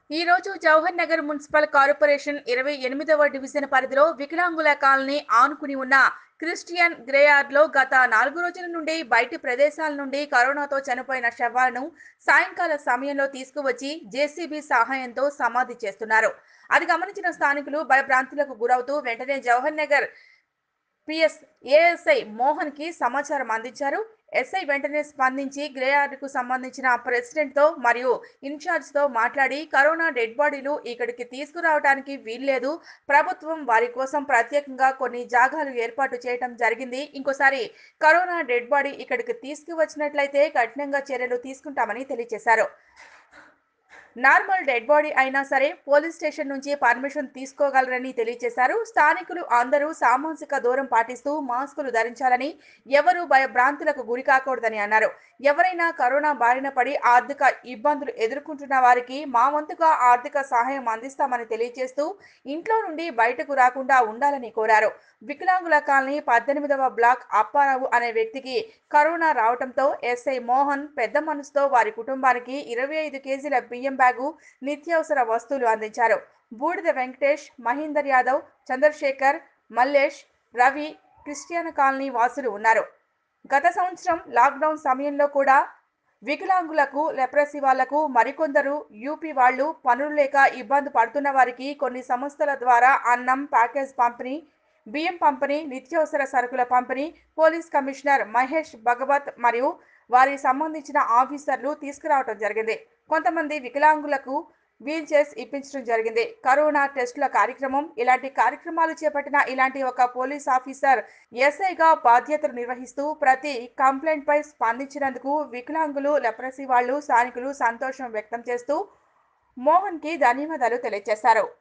ఈ రోజు Jawahar Nagar municipal corporation ఇరవై ఎనిమిదవ డివిజన్ పరిధిలో వికలాంగుల కాలనీ ఆనుకుని ఉన్న క్రిస్టియన్ గ్రేయార్డ్ లో గత నాలుగు రోజుల నుండి బయటి ప్రదేశాల నుండి కరోనాతో చనిపోయిన శవాలను సాయంకాల సమయంలో తీసుకువచ్చి జేసీబీ సహాయంతో సమాధి చేస్తున్నారు అది గమనించిన స్థానికులు భయభ్రాంతులకు గురవుతూ వెంటనే జవహర్ నగర్ పిఎస్ ఏఎస్ఐ మోహన్ కి సమాచారం అందించారు ఎస్ఐ వెంటనే స్పందించి గ్రేయార్డుకు సంబంధించిన ప్రెసిడెంట్ తో మరియు ఇన్ఛార్జ్ తో మాట్లాడి కరోనా డెడ్ బాడీలు ఇక్కడికి తీసుకురావడానికి వీల్లేదు ప్రభుత్వం వారి కోసం ప్రత్యేకంగా కొన్ని జాగాలు ఏర్పాటు చేయడం జరిగింది ఇంకోసారి కరోనా డెడ్ బాడీ ఇక్కడికి తీసుకువచ్చినట్లయితే కఠినంగా చర్యలు తీసుకుంటామని తెలియజేశారు నార్మల్ డెడ్ బాడీ అయినా సరే పోలీస్ స్టేషన్ నుంచి పర్మిషన్ తీసుకోగలరని తెలియజేశారు స్థానికులు అందరూ సామాజిక దూరం పాటిస్తూ మాస్కులు ధరించాలని ఎవరూ భయభ్రాంతులకు గురి కాకూడదని అన్నారు ఎవరైనా కరోనా బారిన పడి ఆర్థిక ఇబ్బందులు ఎదుర్కొంటున్న వారికి మా వంతుగా ఆర్థిక సహాయం అందిస్తామని తెలియజేస్తూ ఇంట్లో నుండి బయటకు రాకుండా ఉండాలని కోరారు వికలాంగుల కాలనీ పద్దెనిమిదవ బ్లాక్ అప్పారావు అనే వ్యక్తికి కరోనా రావడంతో ఎస్ఐ మోహన్ పెద్ద మనసుతో వారి కుటుంబానికి ఇరవై ఐదు కేజీల బియ్యం బ్యాగు నిత్యావసర వస్తువులు అందించారు బూడిద వెంకటేష్ మహేందర్ యాదవ్ చంద్రశేఖర్ మల్లేష్ రవి క్రిస్టియన్ కాలనీ వాసులు ఉన్నారు గత సంవత్సరం లాక్డౌన్ సమయంలో కూడా వికలాంగులకు లెప్రసీ వాళ్లకు మరికొందరు యూపీ వాళ్ళు పనులు లేక ఇబ్బంది పడుతున్న వారికి కొన్ని సంస్థల ద్వారా అన్నం ప్యాకేజ్ పంపిణీ బియ్యం పంపిణీ నిత్యావసర సరుకుల పంపిణీ పోలీస్ కమిషనర్ మహేష్ భగవత్ మరియు వారి సంబంధించిన ఆఫీసర్లు తీసుకురావడం జరిగింది కొంతమంది వికలాంగులకు వీల్ చైర్స్ ఇప్పించడం జరిగింది కరోనా టెస్టుల కార్యక్రమం ఇలాంటి కార్యక్రమాలు చేపట్టిన ఇలాంటి ఒక పోలీస్ ఆఫీసర్ ఎస్ఐగా బాధ్యతలు నిర్వహిస్తూ ప్రతి కంప్లైంట్ పై స్పందించినందుకు వికలాంగులు లెప్రసీ వాళ్ళు స్థానికులు సంతోషం వ్యక్తం చేస్తూ మోహన్ కి ధన్యవాదాలు తెలియజేశారు